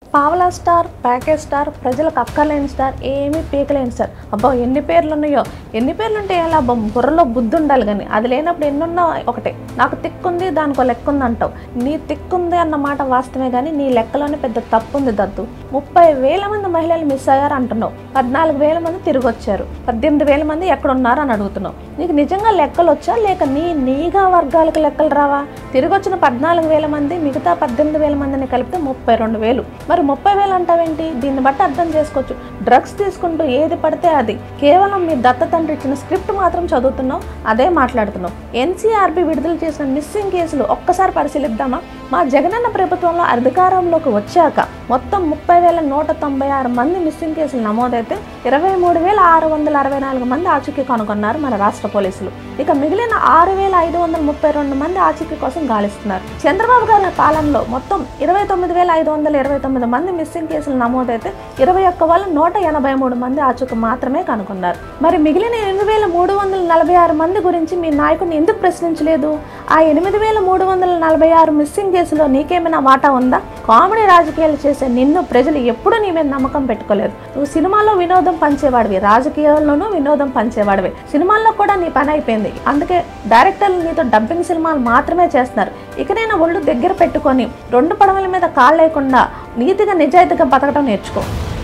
పావలా star package star ప్రజలకు అక్కర్లేని స్టార్ ఏమీ పీకలేని స్టార్ అబ్బా ఎన్ని పేర్లు ఉన్నాయో ఎన్ని పేర్లు ఉంటే ఎలా అబ్బా బుర్రలో బుద్ధి ఉండాలి కానీ అది లేనప్పుడు ఎన్నున్నా ఒకటే నాకు తిక్కుంది దానికో లెక్క ఉంది అంటావు నీ తిక్కుంది అన్న మాట వాస్తవమే కానీ నీ లెక్కలోనే పెద్ద తప్పు ఉంది దద్దు ముప్పై వేల మంది మహిళలు మిస్ అయ్యారు అంటున్నావు పద్నాలుగు వేల మంది తిరిగి వచ్చారు పద్దెనిమిది వేల మంది ఎక్కడ ఉన్నారు అని అడుగుతున్నావు నీకు నిజంగా లెక్కలు వచ్చా లేక నీ నీగా వర్గాలకు లెక్కలు రావా తిరిగి వచ్చిన పద్నాలుగు వేల మంది మిగతా పద్దెనిమిది వేల మందిని కలిపితే ముప్పై రెండు వేలు మరి ముప్పై వేలు అంటావేంటి దీన్ని బట్టి అర్థం చేసుకోవచ్చు డ్రగ్స్ తీసుకుంటూ ఏది పడితే అది కేవలం మీ దత్త తండ్రి ఇచ్చిన స్క్రిప్ట్ మాత్రం చదువుతున్నావు అదే మాట్లాడుతున్నావు ఎన్సీఆర్బి విడుదల చేసిన మిస్సింగ్ కేసులు ఒక్కసారి పరిశీలిద్దామా మా జగనన్న ప్రభుత్వంలో అధికారంలోకి వచ్చాక మొత్తం ముప్పై వేల నూట తొంభై ఆరు మంది మిస్సింగ్ కేసులు నమోదైతే ఇరవై మూడు వేల ఆరు వందల అరవై నాలుగు మంది ఆచూకీ కనుగొన్నారు మన రాష్ట్ర పోలీసులు ఇక మిగిలిన ఆరు వేల ఐదు వందల ముప్పై రెండు మంది ఆచూకీ కోసం గాలిస్తున్నారు చంద్రబాబు గారి పాలనలో మొత్తం ఇరవై తొమ్మిది వేల ఐదు వందల ఇరవై తొమ్మిది మంది మిస్సింగ్ కేసులు నమోదైతే ఇరవై ఒక్క వేల నూట ఎనభై మూడు మంది ఆచూకీ మాత్రమే కనుగొన్నారు మరి మిగిలిన ఎనిమిది వేల మూడు వందల నలభై ఆరు మంది గురించి మీ నాయకుడిని ఎందుకు ప్రశ్నించలేదు ఆ ఎనిమిది వేల మూడు వందల నలభై ఆరు మిస్సింగ్ కేసులో నీకేమైనా వాటా ఉందా కామెడీ రాజకీయాలు చేసే నిన్ను ప్రజలు ఎప్పుడూ నీ మీద నమ్మకం పెట్టుకోలేదు నువ్వు సినిమాలో వినోదం పంచేవాడివి రాజకీయాల్లోనూ వినోదం పంచేవాడివి సినిమాల్లో కూడా నీ పని అయిపోయింది అందుకే డైరెక్టర్లు నీతో డబ్బింగ్ సినిమాలు మాత్రమే చేస్తున్నారు ఇకనైనా ఒళ్ళు దగ్గర పెట్టుకొని రెండు పడవల మీద కాళ్ళు లేకుండా నీతిగా నిజాయితీగా బతకడం నేర్చుకో